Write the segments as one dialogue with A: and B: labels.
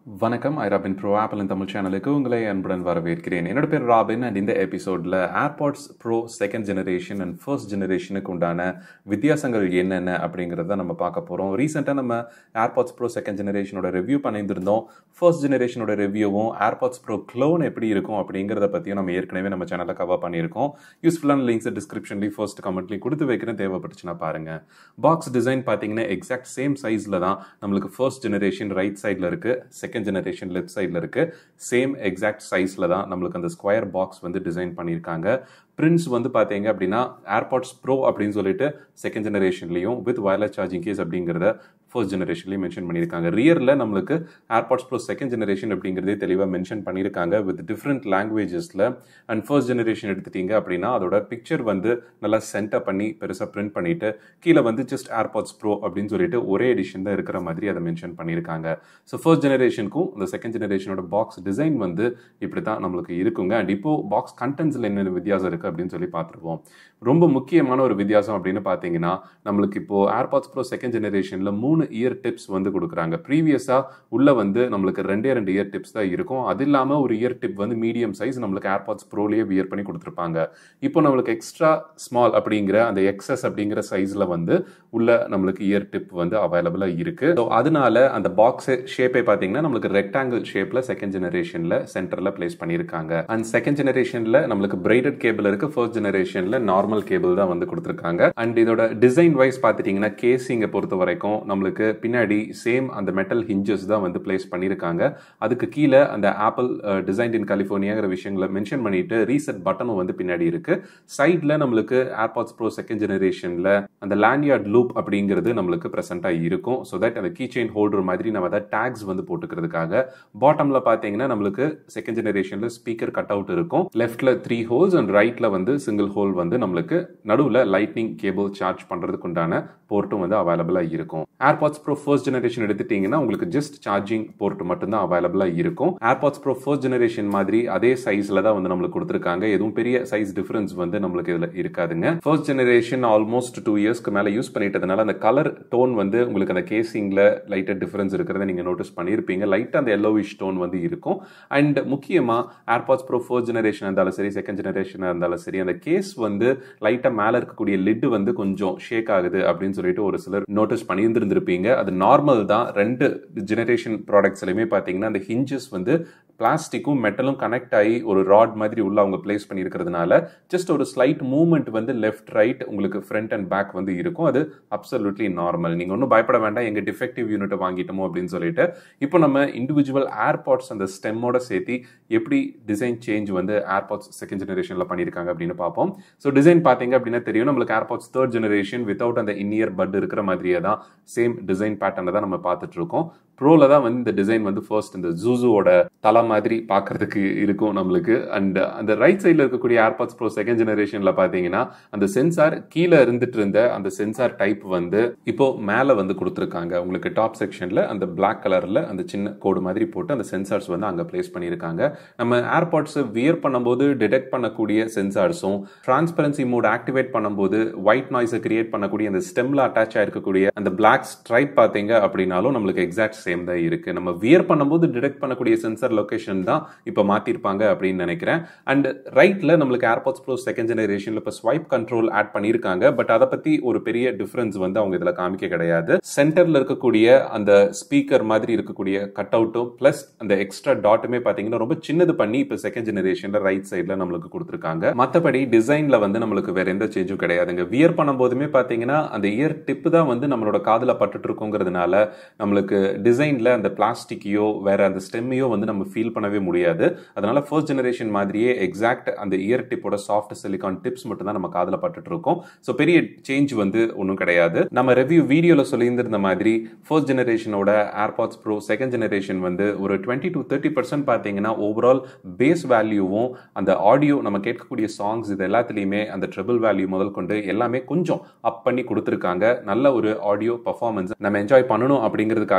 A: வணக்கம் I Robin bro Apple Tamil சேனலுக்கு உங்களை அன்புடன் வரவேற்கிறேன் என்னோட பேர் ராபின் அண்ட் இந்த எபிசோடில் AirPods Pro second generation and first ஜெனரேஷனுக்கு உண்டான வித்தியாசங்கள் என்னென்ன அப்படிங்கிறத நம்ம பார்க்க போகிறோம் ரீசெண்டாக நம்ம ஏர்பாட்ஸ் ப்ரோ செகண்ட் ஜெனரேஷனோட ரிவ்யூ பண்ணியிருந்திருந்தோம் ஃபர்ஸ்ட் ஜெனரேஷனோட ரிவ்யூவும் ஏர்பாட்ஸ் ப்ரோ க்ளோன் எப்படி இருக்கும் அப்படிங்கிறத பற்றியும் நம்ம ஏற்கனவே நம்ம சேனலில் கவர் பண்ணியிருக்கோம் யூஸ்ஃபுல்லான லிங்க்ஸ் டிஸ்கிரிப்ஷன்லேயும் ஃபர்ஸ்ட் கமெண்ட்லேயும் கொடுத்து வைக்கிறேன் தேவைப்பட்டுச்சுன்னா பாருங்கள் பாக்ஸ் டிசைன் பார்த்தீங்கன்னா எக்ஸாக்ட் சேம் சைஸில் தான் நம்மளுக்கு ஃபர்ஸ்ட் ஜெனரேஷன் ரைட் சைடில் இருக்குது செகண்ட் ஜெனரேஷன் லெஃப்ட் சைடில் இருக்கு சேம் எக்ஸாக்ட் சைஸில் தான் நம்மளுக்கு அந்த ஸ்கொயர் பாக்ஸ் வந்து டிசைன் பண்ணியிருக்காங்க பிரிண்ட்ஸ் வந்து பார்த்தீங்க அப்படின்னா ஏர்பாட்ஸ் ப்ரோ அப்படின்னு சொல்லிட்டு செகண்ட் ஜெனரேஷன்லையும் வித் வயர்லெஸ் சார்ஜிங் கேஸ் அப்படிங்கிறத ஃபர்ஸ்ட் ஜெனரேஷன்லையும் மென்ஷன் பண்ணியிருக்காங்க ரியரில் நம்மளுக்கு ஏர்பாட்ஸ் ப்ரோ செகண்ட் ஜெனரேஷன் அப்படிங்கிறதே தெளிவாக மென்ஷன் பண்ணியிருக்காங்க வித் டிஃப்ரெண்ட் லாங்குவேஜஸில் அண்ட் ஃபர்ஸ்ட் ஜெனரேஷன் எடுத்துட்டீங்க அப்படின்னா அதோட பிக்சர் வந்து நல்லா சென்டர் பண்ணி பெருசாக பிரிண்ட் பண்ணிட்டு கீழே வந்து ஜஸ்ட் ஏர்பாட்ஸ் ப்ரோ அப்படின்னு சொல்லிட்டு ஒரே எடிஷன் தான் இருக்கிற மாதிரி அதை மென்ஷன் பண்ணியிருக்காங்க ஸோ ஃபர்ஸ்ட் ஜெனரேஷனுக்கும் இந்த செகண்ட் ஜெனரேஷனோட பாக்ஸ் டிசைன் வந்து இப்படி தான் நம்மளுக்கு இருக்குங்க அண்ட் இப்போ பாக்ஸ் கண்டென்ட்ஸில் என்னென்ன வித்தியாசம் இருக்குது அப்படின்னு சொல்லி பார்த்துருவோம் ரொம்ப முக்கியமான ஒரு வித்தியாசம் அப்படின்னு பார்த்தீங்கன்னா நம்மளுக்கு இப்போ ஏர்பாட்ஸ் ப்ரோ செகண்ட் ஜெனரேஷனில் மூணு இயர் டிப்ஸ் வந்து கொடுக்குறாங்க ப்ரீவியஸாக உள்ள வந்து நம்மளுக்கு ரெண்டே ரெண்டு இயர் டிப்ஸ் தான் இருக்கும் அது இல்லாமல் ஒரு இயர் டிப் வந்து மீடியம் சைஸ் நம்மளுக்கு ஏர்பாட்ஸ் ப்ரோலேயே வியர் பண்ணி கொடுத்துருப்பாங்க இப்போ நம்மளுக்கு எக்ஸ்ட்ரா ஸ்மால் அப்படிங்கிற அந்த எக்ஸஸ் அப்படிங்கிற சைஸில் வந்து உள்ள நம்மளுக்கு இயர் டிப் வந்து அவைலபிளாக இருக்குது ஸோ அதனால அந்த பாக்ஸ் ஷேப்பை பார்த்தீங்கன்னா நம்மளுக்கு ரெக்டாங்கிள் ஷேப்பில் செகண்ட் ஜெனரேஷனில் சென்டரில் பிளேஸ் பண்ணியிருக்காங்க அண்ட் செகண்ட் ஜெனரேஷனில் நம்மளுக்கு பிரைடட் கேபிள் இருக்குது ஃபர்ஸ்ட் ஜெனரேஷனில் நார்மல் கேபிள் தான் வந்து கொடுத்துருக்காங்க அண்ட் இதோட டிசைன் வைஸ் பார்த்துட்டிங்கன்னா கேசிங்கை பொறுத்த வரைக்கும் நம்மளுக்கு பின்னாடி சேம் அந்த மெட்டல் ஹிஞ்சஸ் தான் வந்து பிளேஸ் பண்ணியிருக்காங்க அதுக்கு கீழே அந்த ஆப்பிள் டிசைன் இன் கலிஃபோர்னியாங்கிற விஷயங்களை மென்ஷன் பண்ணிட்டு ரீசெட் பட்டனும் வந்து பின்னாடி இருக்கு சைட்ல நம்மளுக்கு ஏர்பாட்ஸ் ப்ரோ செகண்ட் ஜெனரேஷன்ல அந்த லேண்ட்யார்ட் லூப் அப்படிங்கிறது நம்மளுக்கு ப்ரெசென்ட்டா இருக்கும் ஸோ தட் அந்த கீ செயின் ஹோல்டர் மாதிரி நம்ம அதை டேக்ஸ் வந்து போட்டுக்கிறதுக்காக பாட்டம்ல பாத்தீங்கன்னா நம்மளுக்கு செகண்ட் ஜெனரேஷன்ல ஸ்பீக்கர் கட் அவுட் இருக்கும் லெஃப்ட்ல த்ரீ ஹோல்ஸ் அண்ட் ரைட்ல வந்து சிங்கிள் ஹோல் வந்து நம்மளுக்கு நடுவில் லைட்னிங் கேபிள் சார்ஜ் பண்றதுக்கு உண்டான போர்ட்டும் வந்து அவைலபிளா இருக்கும் ஏர்பாட்ஸ் ப்ரோ ஃபர்ஸ்ட் ஜெனரேஷன் எடுத்துட்டீங்கன்னா உங்களுக்கு ஜஸ்ட் சார்ஜிங் போர்ட் மட்டும் தான் அவைலபிளா இருக்கும் ஏர்பாட்ஸ் ப்ரோ ஃபர்ஸ்ட் ஜெனரேஷன் மாதிரி அதே சைஸ்ல தான் வந்து நம்மளுக்கு கொடுத்துருக்காங்க எதுவும் பெரிய சைஸ் டிஃபரன்ஸ் வந்து நம்மளுக்கு இதுல இருக்காதுங்க ஃபர்ஸ்ட் ஜெனரேஷன் ஆல்மோஸ்ட் டூ இயர்ஸ்க்கு மேல யூஸ் பண்ணிட்டதுனால அந்த கலர் டோன் வந்து உங்களுக்கு அந்த கேசிங்ல லைட்டா டிஃபரன்ஸ் இருக்கிறத நீங்க நோட்டீஸ் பண்ணியிருப்பீங்க லைட்டா அந்த எல்லோவிஷ் டோன் வந்து இருக்கும் அண்ட் முக்கியமா ஏர்பாட்ஸ் ப்ரோ ஃபர்ஸ்ட் ஜெனரேஷன் இருந்தாலும் சரி செகண்ட் ஜெனரேஷன் இருந்தாலும் சரி அந்த கேஸ் வந்து லைட்டா மேல இருக்கக்கூடிய லிட் வந்து கொஞ்சம் ஷேக் ஆகுது அப்படின்னு சொல்லிட்டு ஒரு சிலர் நோட்டீஸ் பண்ணியிருந்திருந்திருப்பீங்க அது நார்மல் தான் ரெண்டு ஜெனரேஷன் ப்ராடக்ட்ஸ்லையுமே பார்த்தீங்கன்னா அந்த ஹிஞ்சஸ் வந்து பிளாஸ்டிக்கும் மெட்டலும் கனெக்ட் ஆகி ஒரு ராட் மாதிரி உள்ள அவங்க பிளேஸ் பண்ணியிருக்கிறதுனால ஜஸ்ட் ஒரு ஸ்லைட் மூவ்மெண்ட் வந்து லெஃப்ட் ரைட் உங்களுக்கு ஃப்ரண்ட் அண்ட் பேக் வந்து இருக்கும் அது அப்சல்யூட்லி நார்மல் நீங்கள் ஒன்றும் பயப்பட வேண்டாம் எங்கள் டிஃபெக்டிவ் யூனிட்டை வாங்கிட்டோமோ அப்படின்னு சொல்லிட்டு இப்போ நம்ம இண்டிவிஜுவல் ஏர்பாட்ஸ் அந்த ஸ்டெம்மோட சேர்த்து எப்படி டிசைன் சேஞ்ச் வந்து ஏர்பாட்ஸ் செகண்ட் ஜெனரேஷனில் பண்ணியிருக்காங்க அப்படின்னு பார்ப்போம் ஸோ டிசைன் பார்த்தீங்க அப்படின்னா தெரியும் நம்மளுக்கு ஏர்பாட்ஸ் தேர்ட் ஜெனரேஷன் வித்தவுட் அந்த இன்னியர் பட் இருக்கிற மாதிரியே தான் சேம் டிசைன் பேட்டர்னை தான் நம்ம பார்த்துட்டு இருக்கோம் ப்ரோல தான் வந்து இந்த டிசைன் வந்து ஃபர்ஸ்ட் இந்த ஜூசுவோட தலை மாதிரி பார்க்கறதுக்கு இருக்கும் நம்மளுக்கு அண்ட் அந்த ரைட் சைடில் இருக்கக்கூடிய ஏர்பாட்ஸ் ப்ரோ செகண்ட் ஜெனரேஷனில் பார்த்தீங்கன்னா அந்த சென்சார் கீழே இருந்துட்டு இருந்த அந்த சென்சார் டைப் வந்து இப்போ மேலே வந்து கொடுத்துருக்காங்க உங்களுக்கு டாப் செக்ஷனில் அந்த பிளாக் கலரில் அந்த சின்ன கோடு மாதிரி போட்டு அந்த சென்சார்ஸ் வந்து அங்கே பிளேஸ் பண்ணியிருக்காங்க நம்ம ஏர்பாட்ஸை வியர் பண்ணும்போது டிடெக்ட் பண்ணக்கூடிய சென்சார்ஸும் டிரான்ஸ்பரன்சி மோட் ஆக்டிவேட் பண்ணும்போது ஒயிட் நாய்ஸை கிரியேட் பண்ணக்கூடிய அந்த ஸ்டெம்ல அட்டாச் ஆயிருக்கக்கூடிய அந்த பிளாக் ஸ்ட்ரைப் பார்த்தீங்க அப்படின்னாலும் நம்மளுக்கு எக்ஸாக்ட் சேம் தான் இருக்கு நம்ம வியர் பண்ணும்போது டிடெக்ட் பண்ணக்கூடிய சென்சார் லொகேஷன் தான் இப்போ மாத்திருப்பாங்க அப்படின்னு நினைக்கிறேன் அண்ட் ரைட்ல நம்மளுக்கு ஏர்பாட்ஸ் ப்ரோ செகண்ட் ஜெனரேஷன்ல இப்போ ஸ்வைப் கண்ட்ரோல் ஆட் பண்ணியிருக்காங்க பட் அதை பத்தி ஒரு பெரிய டிஃபரன்ஸ் வந்து அவங்க இதுல காமிக்க கிடையாது சென்டர்ல இருக்கக்கூடிய அந்த ஸ்பீக்கர் மாதிரி இருக்கக்கூடிய கட் அவுட்டும் பிளஸ் அந்த எக்ஸ்ட்ரா டாட்டுமே பாத்தீங்கன்னா ரொம்ப சின்னது பண்ணி இப்போ செகண்ட் ஜெனரேஷன்ல ரைட் சைட்ல நம்மளுக்கு கொடுத்துருக்காங்க மற்றபடி டிசைன்ல வந்து நம்மளுக்கு வேற எந்த சேஞ்சும் கிடையாதுங்க வியர் பண்ணும்போதுமே பாத்தீங்கன்னா அந்த இயர் டிப்பு தான் வந்து நம்மளோட காதுல பட்டுட்டு இருக்குங்கிறதுனால நம்மளுக்கு டிசைன்ல அந்த பிளாஸ்டிக்கையோ வேற அந்த ஸ்டெம்மையோ வந்து நம்ம ஃபீல் பண்ணவே முடியாது அதனால ஃபர்ஸ்ட் ஜெனரேஷன் மாதிரியே எக்ஸாக்ட் அந்த இயர் டிப்போட சாஃப்ட் சிலிகான் டிப்ஸ் மட்டும் தான் நம்ம காதில் பட்டுட்டு இருக்கோம் ஸோ பெரிய சேஞ்ச் வந்து ஒன்றும் கிடையாது நம்ம ரிவ்யூ வீடியோவில் சொல்லியிருந்திருந்த மாதிரி ஃபர்ஸ்ட் ஜெனரேஷனோட ஏர்பாட்ஸ் ப்ரோ செகண்ட் ஜெனரேஷன் வந்து ஒரு டுவெண்ட்டி டு தேர்ட்டி பர்சன்ட் பார்த்தீங்கன்னா ஓவரால் பேஸ் வேல்யூவும் அந்த ஆடியோ நம்ம கேட்கக்கூடிய சாங்ஸ் இது எல்லாத்துலேயுமே அந்த ட்ரிபிள் வேல்யூ முதல் கொண்டு எல்லாமே கொஞ்சம் அப் பண்ணி கொடுத்துருக்காங்க நல்ல ஒரு ஆடியோ பர்ஃபார்மன்ஸ் நம்ம என்ஜாய் பண்ணணும் அப்படிங்கிறதுக்காகவே பண்ணியிருக்காங்க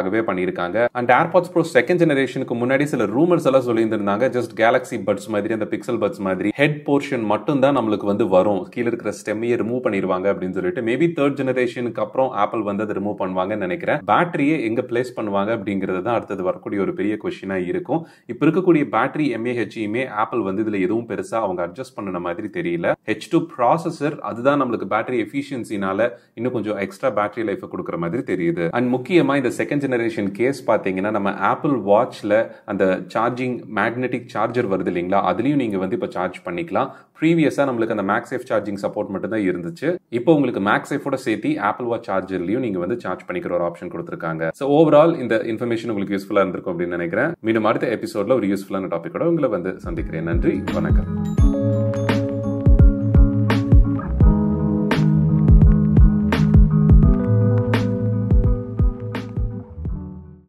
A: பண்ணியிருக்காங்க அண்ட் ஏர்பாட்ஸ் ப்ரோ செகண்ட் ஜெனரேஷனுக்கு முன்னாடி சில ரூமர்ஸ் எல்லாம் சொல்லியிருந்திருந்தாங்க ஜஸ்ட் கேலக்ஸி பட்ஸ் மாதிரி அந்த பிக்சல் பட்ஸ் மாதிரி ஹெட் போர்ஷன் மட்டும் தான் நம்மளுக்கு வந்து வரும் கீழே இருக்கிற ஸ்டெம்மையை ரிமூவ் பண்ணிடுவாங்க அப்படின்னு சொல்லிட்டு மேபி தேர்ட் ஜெனரேஷனுக்கு அப்புறம் ஆப்பிள் வந்து அதை ரிமூவ் பண்ணுவாங்கன்னு நினைக்கிறேன் பேட்டரியை எங்க பிளேஸ் பண்ணுவாங்க அப்படிங்கிறது தான் அடுத்தது வரக்கூடிய ஒரு பெரிய கொஸ்டினா இருக்கும் இப்போ இருக்கக்கூடிய பேட்டரி எம்ஏஹெச்யுமே ஆப்பிள் வந்து இதுல எதுவும் பெருசா அவங்க அட்ஜஸ்ட் பண்ணன மாதிரி தெரியல ஹெச் டூ ப்ராசஸர் அதுதான் நம்மளுக்கு பேட்டரி எஃபிஷியன்சினால இன்னும் கொஞ்சம் எக்ஸ்ட்ரா பேட்டரி லைஃப் கொடுக்குற மாதிரி தெரியுது அண்ட் முக்கியமா இந்த செகண்ட் ஜெனரேஷன் கேஸ் பாத்தீங்கன்னா நம்ம ஆப்பிள் வாட்ச்ல அந்த சார்ஜிங் மேக்னெட்டிக் சார்ஜர் வருது இல்லைங்களா அதுலயும் நீங்க வந்து இப்போ சார்ஜ் பண்ணிக்கலாம் ப்ரீவியஸா நம்மளுக்கு அந்த மேக்ஸேஃப் சார்ஜிங் சப்போர்ட் மட்டும் தான் இருந்துச்சு இப்போ உங்களுக்கு மேக்ஸேஃபோட சேர்த்து ஆப்பிள் வாட்ச் சார்ஜர்லயும் நீங்க வந்து சார்ஜ் பண்ணிக்கிற ஒரு ஆப்ஷன் கொடுத்துருக்காங்க ஸோ ஓவரால் இந்த இன்ஃபர்மேஷன் உங்களுக்கு யூஸ்ஃபுல்லா இருந்திருக்கும் அப்படின்னு நினைக்கிறேன் மீண்டும் அடுத்த எபிசோட்ல ஒரு யூஸ்ஃபுல்லான டாபிக்கோட உங்களை வந்து சந்திக்கிறேன் நன்றி வணக்கம்